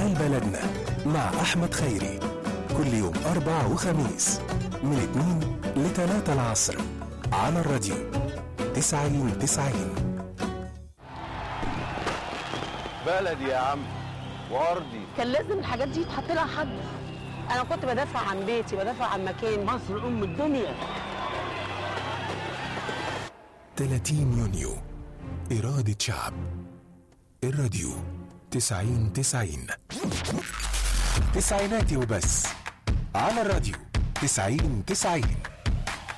جمال بلدنا مع أحمد خيري كل يوم أربع وخميس من 2 ل 3 العصر على الراديو 90 90 بلدي يا عم وارضي كان لازم الحاجات دي يتحط لها حد انا كنت بدافع عن بيتي بدافع عن مكاني مصر ام الدنيا 30 يونيو إرادة شعب الراديو 90 90 تسعيناتي وبس على الراديو 90 90